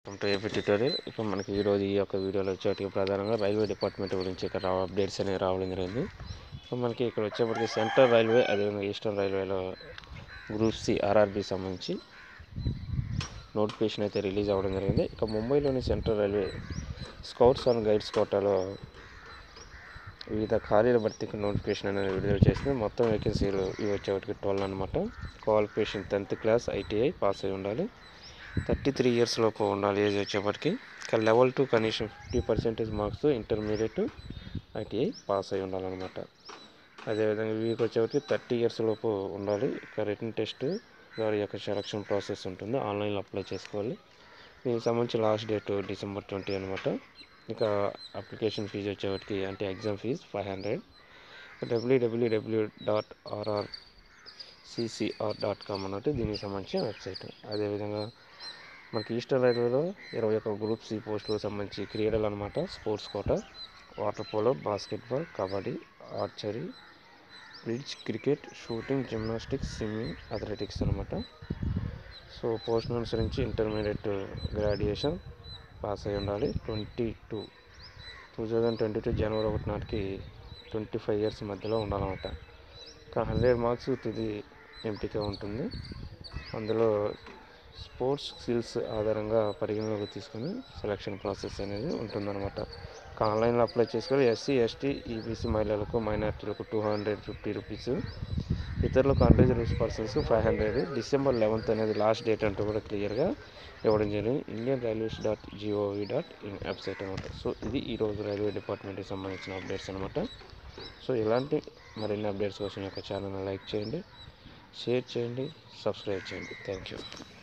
welcome to AP tutorial ఇక మనకి ఈరోజు ఈ యొక్క వీడియోలో వచ్చేటికి ప్రధానంగా రైల్వే డిపార్ట్మెంట్ గురించి ఇక్కడ రావ అప్డేట్స్ అనేవి రావడం జరిగింది ఇక మనకి ఇక్కడ వచ్చేప్పటికి సెంట్రల్ రైల్వే అదేవిధంగా ఈస్టర్న్ రైల్వేలో గ్రూప్ సి ఆర్ఆర్బి సంబంధించి నోటిఫికేషన్ అయితే రిలీజ్ అవ్వడం జరిగింది ఇక ముంబైలోని central railway scouts and guides కోటాలో వివిధ ఖాళీల భర్తీకి నోటిఫికేషన్ అనేది విడుదల చేసింది మొత్తం వేకెన్సీలు ఇవి వచ్చేటికి ట్వెల్వ్ అనమాట qualification tenth class ITI pass అయి ఉండాలి థర్టీ త్రీ ఇయర్స్ లోపు ఉండాలి ఏజ్ వచ్చేప్పటికి ఇక లెవెల్ టూ కనీసం fifty percentage marks intermediate ITI pass అయి ఉండాలన్నమాట అదేవిధంగా వీరికి వచ్చేప్పటికి థర్టీ ఇయర్స్ లోపు ఉండాలి ఇక రిటర్న్ టెస్ట్ వారి యొక్క సెలక్షన్ ప్రాసెస్ ఉంటుంది ఆన్లైన్లో అప్లై చేసుకోవాలి దీనికి సంబంధించి లాస్ట్ డేట్ డిసెంబర్ ట్వంటీ అనమాట ఇక అప్లికేషన్ ఫీజు వచ్చేవాటికి అంటే exam fees five hundred WWW dot RR CCR dot com అన్నట్టు దీనికి సంబంధించిన వెబ్సైట్ అదేవిధంగా మనకి ఈస్టర్న్ రైల్వేలో ఇరవై ఒక్క గ్రూప్ సి పోస్టులకు సంబంధించి క్రీడలు అనమాట sports quota water polo basketball kabaddi archery bridge cricket shooting gymnastics swimming athletics అనమాట సో పోస్ట్ అనుసరించి ఇంటర్మీడియట్ గ్రాడ్యుయేషన్ పాస్ అయి ఉండాలి twenty two two thousand twenty two జనవరి ఒకటి నాటికి ట్వంటీ ఫైవ్ ఇయర్స్ మధ్యలో ఉండాలన్నమాట ఇంకా హండ్రెడ్ మార్క్స్ తుది ఎంపిక ఉంటుంది అందులో స్పోర్ట్స్ స్కిల్స్ ఆధారంగా పరిగణలోకి తీసుకొని సెలక్షన్ ప్రాసెస్ అనేది ఉంటుందన్నమాట ఇంకా ఆన్లైన్లో అప్లై చేసుకోవాలి ఎస్సీ ఎస్టీ ఈబీసీ మహిళలకు మైనార్టీలకు టూ హండ్రెడ్ ఫిఫ్టీ రూపీస్ ఇతరులకు unreserved persons five hundred December eleventh అనేది లాస్ట్ డేట్ అంటూ కూడా క్లియర్గా ఇవ్వడం జరిగింది Indian railways dot GOV dot in website అనమాట సో ఇది ఈరోజు రైల్వే డిపార్ట్మెంట్కి సంబంధించిన అప్డేట్స్ అనమాట సో ఇలాంటి మరిన్ని అప్డేట్స్ కోసం యొక్క ఛానల్ని లైక్ చేయండి షేర్ చేయండి సబ్స్క్రైబ్ చేయండి థ్యాంక్ యూ